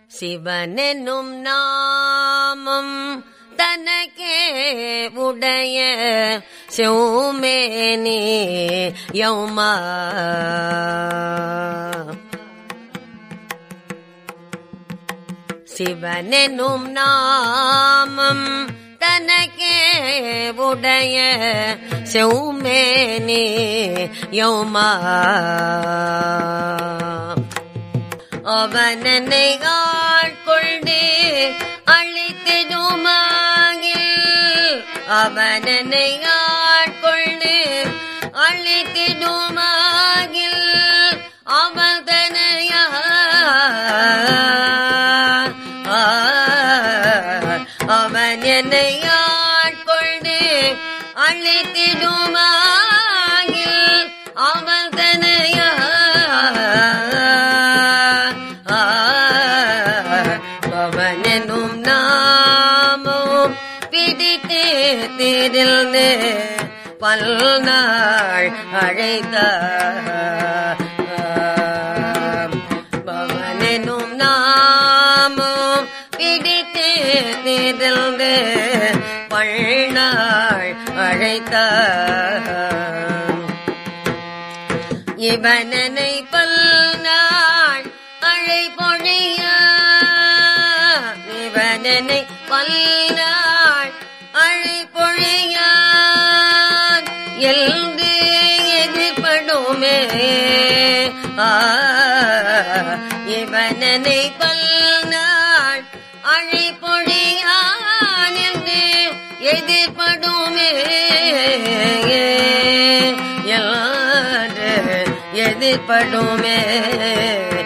சிவனென்னும் நாமம் தனக்கே உடைய செவுமேனி யௌமா சிவனென்னும் நாமம் தனக்கே உடைய செவுமேனி யௌமா அவனனை ஆட்கொண்டு அழித்திடுமாகில் அவனனை ஆட்கொண்டு அழித்திடுமாகில் அவதனையா அவன் என்னை ஆட்கொண்டு அழித்திடுமாகில் அவதனையா அவனும் நாமும் பிடித்தே திரிந்து பல்நாள் அழைத்த பவனும் நாமும் பிடித்தே திரிந்து பல்நாள் அழைத்த இவனனை பல்நாள் அழை பொழிய இவனனை பல்நாள் அழை பொழியான் எல்கு எதிர்படுமே ஆ, இவனனை பல்நாள் அழை பொழியான் என்று எதிர்படுமே என்று எதிர்படுமே